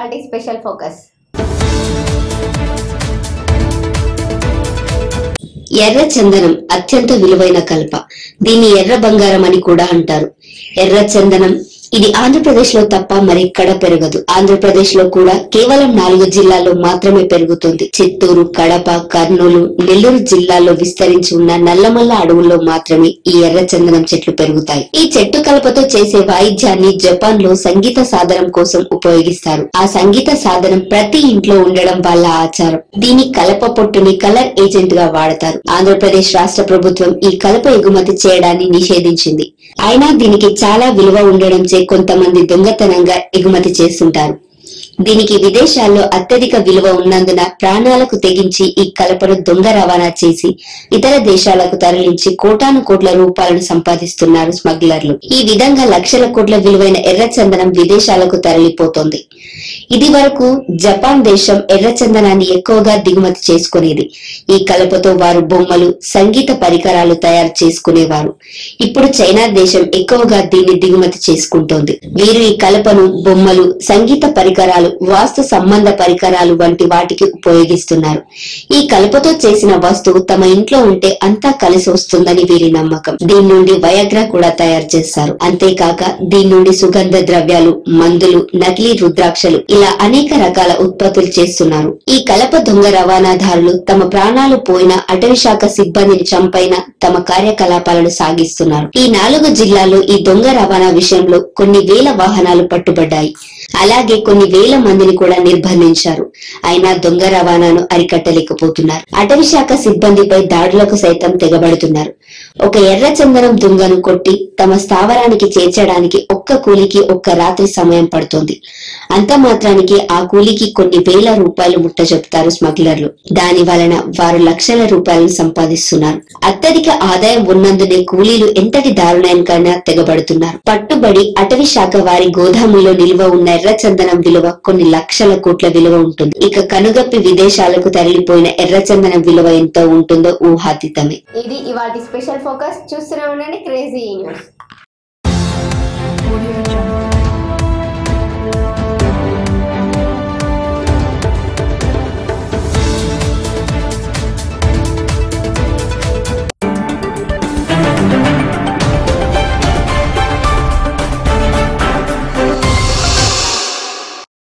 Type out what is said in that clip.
ఇవాళ special focus ఎర్ర చందనం అత్యంత విలువైన కలప దీన్ని ఎర్ర బంగారం అని కూడా అంటారు ఎర్ర చందనం ఇది ఆంధ్రప్రదేశ్ లో తప్ప మరెక్కడ పెరగదు ఆంధ్రప్రదేశ్ లో కూడా కేవలం నాలుగు జిల్లాల్లో మాత్రమే పెరుగుతుంది చిత్తూరు కడప కర్నూలు నెల్లూరు జిల్లాల్లో విస్తరించి ఉన్న నల్లమల్ల అడవుల్లో మాత్రమే ఈ ఎర్ర చందనం చెట్లు పెరుగుతాయి ఈ చెట్టు కలపతో చేసే వాయిద్యాన్ని జపాన్ లో సంగీత సాధనం కోసం ఉపయోగిస్తారు ఆ సంగీత సాధనం ప్రతి ఇంట్లో ఉండడం వాళ్ళ ఆచారం దీని కలప పొట్టుని కలర్ ఏజెంట్ గా వాడతారు ఆంధ్రప్రదేశ్ రాష్ట్ర ప్రభుత్వం ఈ కలప ఎగుమతి చేయడాన్ని నిషేధించింది అయినా దీనికి చాలా విలువ ఉండడంచే కొంతమంది దొంగతనంగా ఎగుమతి చేస్తుంటారు దీనికి విదేశాల్లో అత్యధిక విలువ ఉన్నందున ప్రాణాలకు తెగించి ఈ కలపను దొంగ రవాణా చేసి ఇతర దేశాలకు తరలించి కోటాను కోట్ల రూపాయలను సంపాదిస్తున్నారు స్మగ్లర్లు ఈ విధంగా లక్షల కోట్ల విలువైన ఎర్రచందనం విదేశాలకు తరలిపోతోంది ఇది వరకు జపాన్ దేశం ఎర్రచందనాన్ని ఎక్కువగా దిగుమతి చేసుకునేది ఈ కలపతో వారు బొమ్మలు సంగీత పరికరాలు తయారు చేసుకునేవారు ఇప్పుడు చైనా దేశం ఎక్కువగా దీన్ని దిగుమతి చేసుకుంటోంది వీరు ఈ కలపను బొమ్మలు సంగీత పరికరాలు వాస్తు సంబంధ పరికరాలు వంటి వాటికి ఉపయోగిస్తున్నారు ఈ కలపతో చేసిన వస్తువు తమ ఇంట్లో ఉంటే అంతా కలిసి వస్తుందని వీరి నమ్మకం దీని నుండి వయగ్రా కూడా తయారు చేస్తారు అంతేకాక దీని నుండి సుగంధ ద్రవ్యాలు మందులు నకిలీ రుద్రాక్షలు ఇలా అనేక రకాల ఉత్పత్తులు చేస్తున్నారు ఈ కలప దొంగ రవాణాదారులు తమ ప్రాణాలు పోయిన అటవీ శాఖ సిబ్బందిని చంపైన తమ కార్యకలాపాలను సాగిస్తున్నారు ఈ నాలుగు జిల్లాల్లో ఈ దొంగ రవాణా విషయంలో కొన్ని వేల వాహనాలు పట్టుబడ్డాయి అలాగే కొన్ని వేల మందిని కూడా నిర్బంధించారు అయినా దొంగ రవాణాను అరికట్టలేకపోతున్నారు అటవీ శాఖ సిబ్బందిపై దాడులకు సైతం తెగబడుతున్నారు ఒక ఎర్ర చందనం దొంగను కొట్టి తమ స్థావరానికి చేర్చడానికి ఒక్క కూలికి ఒక్క రాత్రి సమయం పడుతోంది అంత మాత్రానికి ఆ కూలికి కొన్ని వేల రూపాయలు ముట్ట చెప్తారు స్మగ్లర్లు దాని వలన వారు లక్షల రూపాయలను సంపాదిస్తున్నారు అత్యధిక ఆదాయం ఉన్నందునే కూలీలు ఎంతటి దారుణానికైనా తెగబడుతున్నారు పట్టుబడి అటవీ శాఖ వారి గోదాముల్లో నిల్వ ఉన్న ఎర్రచందనం విలువ కొన్ని లక్షల కోట్ల విలువ ఉంటుంది ఇక కనుగప్పి విదేశాలకు తరలిపోయిన ఎర్రచందనం విలువ ఎంత ఉంటుందో ఊహాతీతమే ఇది ఇవాళ స్పెషల్ ఫోకస్ చూస్తూనే ఉండండి క్రేజీ న్యూస్ Audio Jungle.